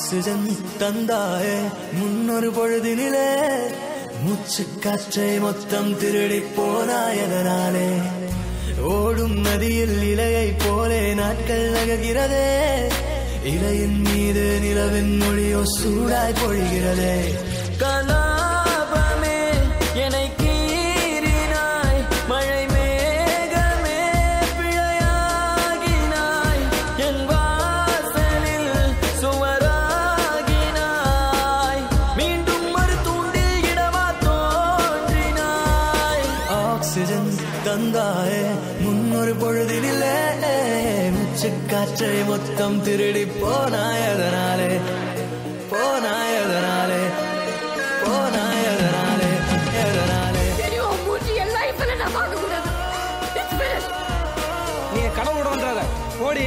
Oxygen தந்தாயே முன்னொரு பொழுதினிலே மூச்சு காற்றை மொத்தம் திருடி போனாயதனாலே ஓடும் நதியில் இலையை போலே நாட்கள் நகர்கிறதே இலையின் மீது நிலவின் மொழியோ சூடாய் பொழிகிறதே கலாபமே என்னை கீறினாய் மழை மேகமே பிழையாகினாய் என் வாசலில் சுவராகினாய் மீண்டும் ஒரு தூண்டில் இடமா தோன்றினாய் ஆக்சிஜன் தந்தாயே முன்னொரு பொழுதினிலே முச்சு காற்றை மொத்தம் திருடி போனாய் அதனாலே போனாய் அதனாலே போனாய் அதனாலே எதனாலே தெரியும் உன் மூஞ்சி என் லைஃப்ல நான் பார்க்க கூடாது It's finished. நீ கடவுளோட வந்துடாத ஓடி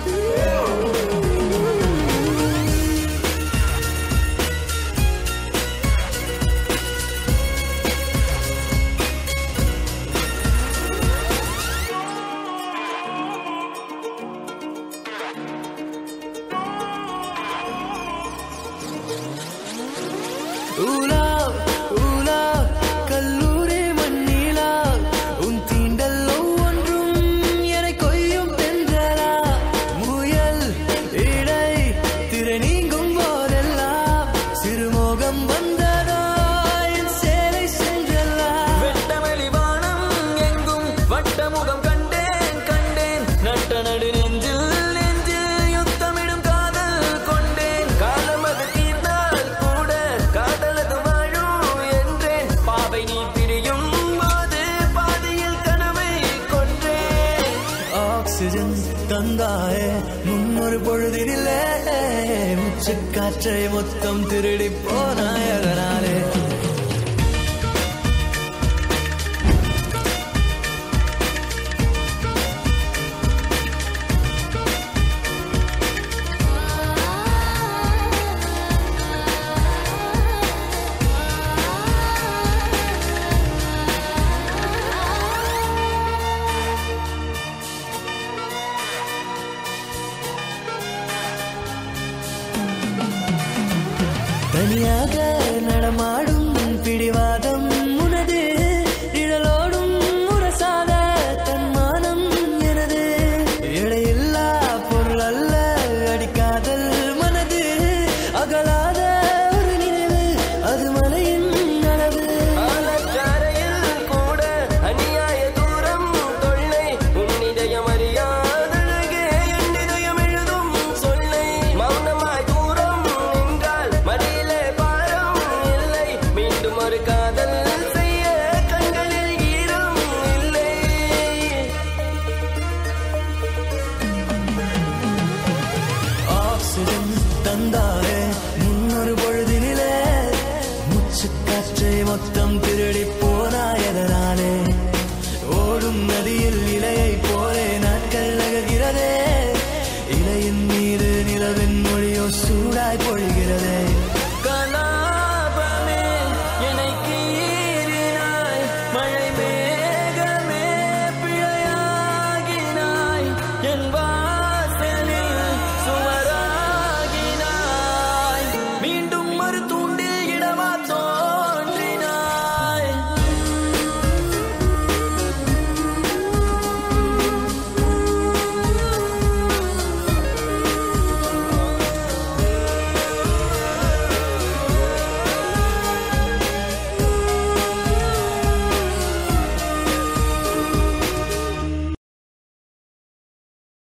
ஊலா ஊலா கல்லூரி மண்ணிலா உன் தீண்டல் ஒவ்வொன்றும் என கொய்யும் தென்றலா முயல் இடை திரை நீங்கும் போதெல்லாம் சிறுமோகம் வந்ததோ என் சேலை சென்றல்லா வெட்டமலி வானம் எங்கும் வட்டமுகம் கண்டேன் கண்டேன் நட்ட நடு நெஞ்சில் நெஞ்சில் யுத்தமிடும் காதல் கொண்டேன் காலம் அது தீர்ந்தால் கூட காதலது வாழும் என்றேன் பாவை நீ பிரியும் போது பாதியில் கனவை கொன்றேன் ஆக்சிஜன் தந்தாயே முன்னொரு பொழுதினிலே முச்சு காற்றை மொத்தம் திருடி போனாய் அதனாலே தனியாக நடமாடும் பிடிவாதம் உனது நிழலோடும் உரசாத தன்மானம் எனது எடையில்லா பொருள் அல்ல அடிக்காதல் மனது அகலாத ஒரு நினைவு அது மலையின் அளவு கூட அநியாய தூரம் தொல்லை உன் இதயம் அறியாதழகே என் இதயம் எழுதும் சொல்லை மௌனமாய் தூரம் நின்றால் மடியிலே பாரம் இல்லை மீண்டும் ஒரு காதல் செய்ய கண்களில் ஈரம் இல்லை ஆக்சிஜன் தந்தாரே முன்னொரு பொழுதினிலே முச்சு காற்றை மொத்தம் திருடி போனாயதனாலே ஓடும் நதியில் இலையை போலே நாட்கள் நகர்கிறதே இலையின் மீது நிலவின் மொழியோ சூடாய் பொழிகிறதே கலாபமே என்னை கீறினாய் மழை மேகமே பிழையாகினாய் என் வாசலில் சுவராகினாய் மீண்டும் மறுத்து